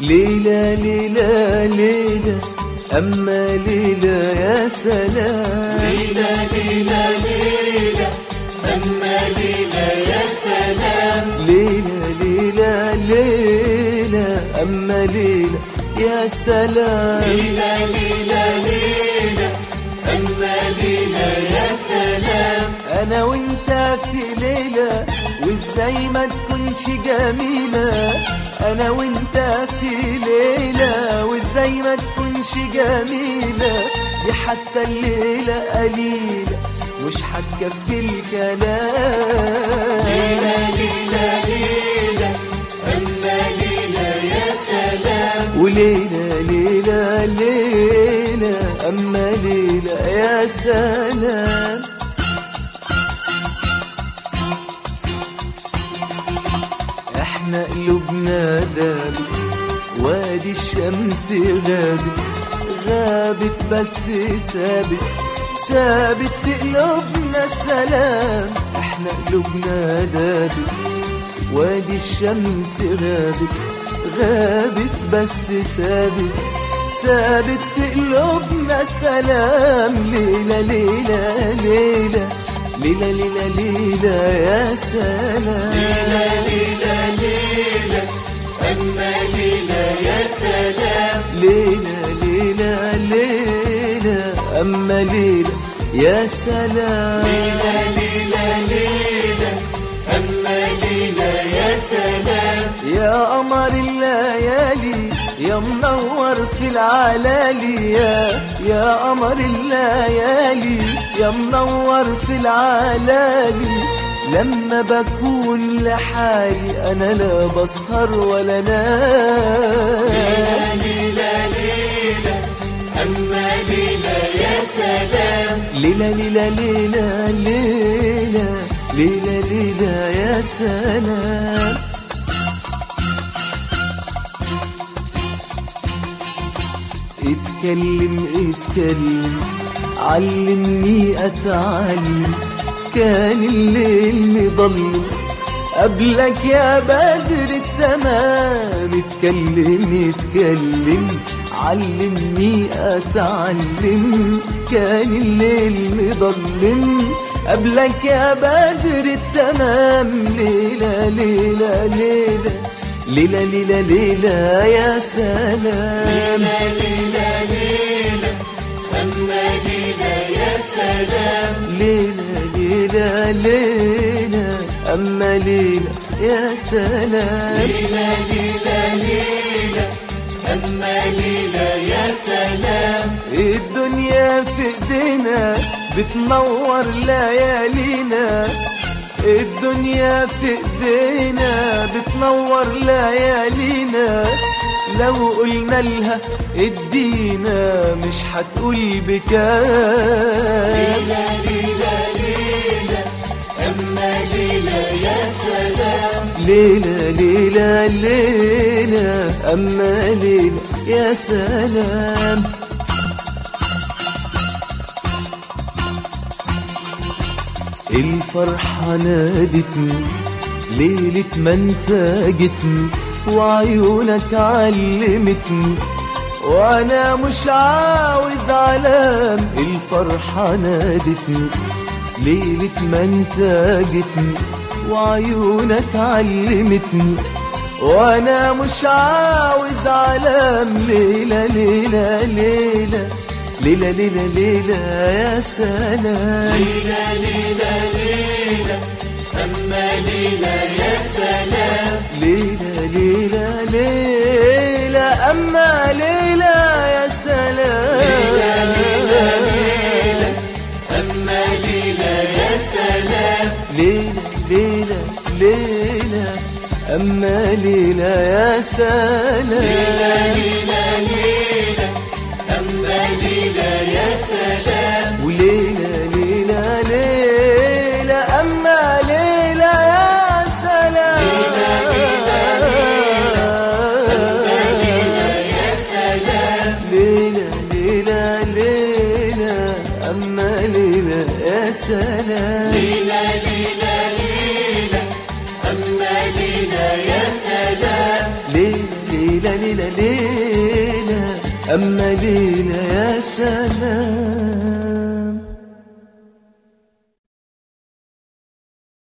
ليلى ليلى ليلى أما ليلى يا سلام ليلى ليلى ليلى أما ليلى يا سلام ليلى ليلى ليلى أما ليلى يا سلام ليلى ليلى ليلى أما ليلى يا سلام أنا وأنت في ليلة وإزاي ما تكونش جميلة أنا وأنت في ليلة وإزاي ما تكونش جميلة دي حتى الليلة قليلة مش هتكفي الكلام ليلى ليلى ليلى أما ليلى يا سلام وليلة ليلة ليلة أما ليلة يا سلام احنا قلوبنا دابت وادي الشمس غابت غابت بس ثابت ثابت في قلوبنا السلام احنا قلوبنا دابت وادي الشمس غابت غابت بس ثابت ثابت في قلوبنا سلام ليلة ليلة ليلة ليلة ليلة ليلة يا سلام ليلى ليلى ليلى أما ليلى يا سلام ليلة ليلة ليلة أما ليلة يا سلام ليلى ليلى ليلى أما ليلى يا سلام يا قمر الليالي يا منور في العلالي يا يا قمر الليالي يا منور في العلالي لما بكون لحالي انا لا بسهر ولا نام ليلى ليلى أما ليلى يا سلام ليلة ليلة ليلة ليلة ليلة ليلة يا سلام اتكلم اتكلم علمني اتعلم كان الليل مضلم قبلك يا بدر التمام اتكلم اتكلم علمني اتعلم كان الليل مضلم قبلك يا بدر التمام ليلة ليلة ليلة ليلة ليلة ليلة يا سلام ليلى ليلى ليلى أما ليلى يا سلام ليلة ليلة ليلة أما ليلة يا سلام ليلى ليلى ليلى أما ليلى يا سلام الدنيا في ايدينا بتنور ليالينا الدنيا في ايدينا بتنور ليالينا لو قلنا لها ادينا مش هتقول بكام ليلى ليلى ليلى أما ليلى يا سلام ليلة ليلة ليلة أما ليلة يا سلام الفرحة نادتني ليلة ما انت جيتني وعيونك علمتني وانا مش عاوز علام الفرحة نادتني ليلة ما انت جيتني وعيونك علمتني وانا مش عاوز علام ليلة ليلة ليلة ليلة ليلة ليلة يا سلام ليلى ليلى ليلى أما ليلى يا سلام ليلة ليلة ليلة أما ليلة يا سلام ليلى ليلى ليلى أما ليلى يا سلام ليلة ليلة ليلة أما ليلة يا سلام ليلى ليلى ليلى أما ليلى يا سلام وليلة ليلة ليلة أما ليلة يا سلام ليلى ليلى أما ليلى يا سلام ليلة ليلة ليلة أما ليلة يا سلام ليلى ليلى ليلى أما ليلى يا سلام ليلة ليلة ليلة ليلة أما ليلة يا سلام